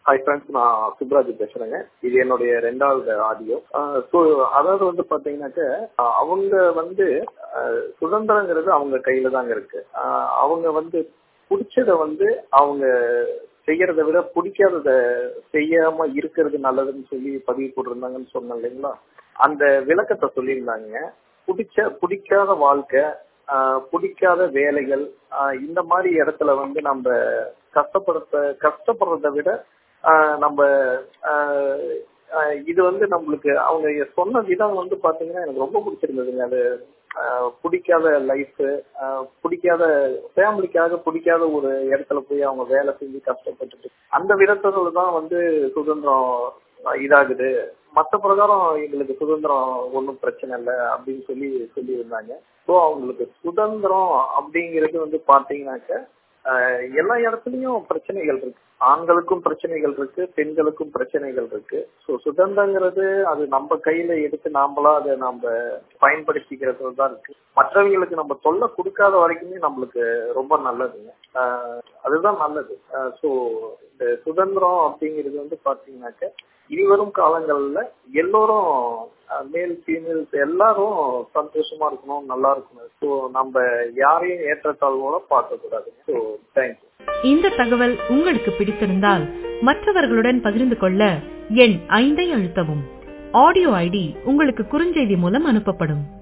hi friends நான் சுப்ராஜ் பேசுறேங்க இது என்னுடைய ரெண்டாவது ஆடியோ ஸோ அதாவது வந்து பாத்தீங்கன்னாக்க அஹ் அவங்க வந்து அஹ் சுதந்திரங்கிறது அவங்க கையில தாங்க இருக்கு அஹ் அவங்க வந்து பிடிச்சத வந்து அவங்க செய்யறதை விட பிடிக்காதத செய்யாம இருக்கிறது நல்லதுன்னு சொல்லி பதிவு போட்டிருந்தாங்கன்னு சொன்னேன் இல்லைங்களா அந்த விளக்கத்தை சொல்லியிருந்தாங்க பிடிச்ச பிடிக்காத வாழ்க்கை ஆஹ் பிடிக்காத வேலைகள் ஆஹ் இந்த மாதிரி இடத்துல வந்து நம்ம கஷ்டப்படுத்த கஷ்டப்படுறதை விட ஆஹ் நம்ம ஆஹ் ஆஹ் இது வந்து நம்மளுக்கு அவங்க சொன்ன விதம் வந்து பாத்தீங்கன்னா எனக்கு ரொம்ப பிடிச்சிருந்ததுங்க அது ஆஹ் பிடிக்காத லைஃப் பிடிக்காத ஃபேமிலிக்காக பிடிக்காத ஒரு இடத்துல போய் அவங்க வேலை செஞ்சு கஷ்டப்பட்டுட்டு அந்த விதத்துல தான் வந்து சுதந்திரம் இதாகுது மற்ற பிரகாரம் எங்களுக்கு சுதந்திரம் ஒன்றும் பிரச்சனை இல்லை அப்படின்னு சொல்லி சொல்லியிருந்தாங்க ஸோ அவங்களுக்கு சுதந்திரம் அப்படிங்கிறது வந்து பார்த்தீங்கன்னாக்க ஆஹ் எல்லா இடத்துலயும் பிரச்சனைகள் இருக்கு ஆண்களுக்கும் பிரச்சனைகள் இருக்கு பெண்களுக்கும் பிரச்சனைகள் இருக்கு ஸோ சுதந்திரங்கிறது அது நம்ம கையில எடுத்து நாமளா அதை நம்ம பயன்படுத்திக்கிறது தான் இருக்கு மற்றவங்களுக்கு நம்ம தொல்லை கொடுக்காத வரைக்குமே நம்மளுக்கு ரொம்ப நல்லதுங்க ஆஹ் அதுதான் நல்லது ஸோ இந்த சுதந்திரம் அப்படிங்கிறது வந்து பாத்தீங்கன்னாக்க இனிவரும் காலங்கள்ல எல்லோரும் மேல் ஃபீமேல்ஸ் எல்லாரும் சந்தோஷமா இருக்கணும் நல்லா இருக்கணும் ஸோ நம்ம யாரையும் ஏற்றத்தாழ்வோட பார்க்க கூடாது ஸோ தேங்க்யூ இந்த தகவல் உங்களுக்கு பிடித்திருந்தால் மற்றவர்களுடன் பகிர்ந்து கொள்ள எண் ஐந்தை அழுத்தவும் ஆடியோ ஐடி உங்களுக்கு குறுஞ்செய்தி மூலம் அனுப்பப்படும்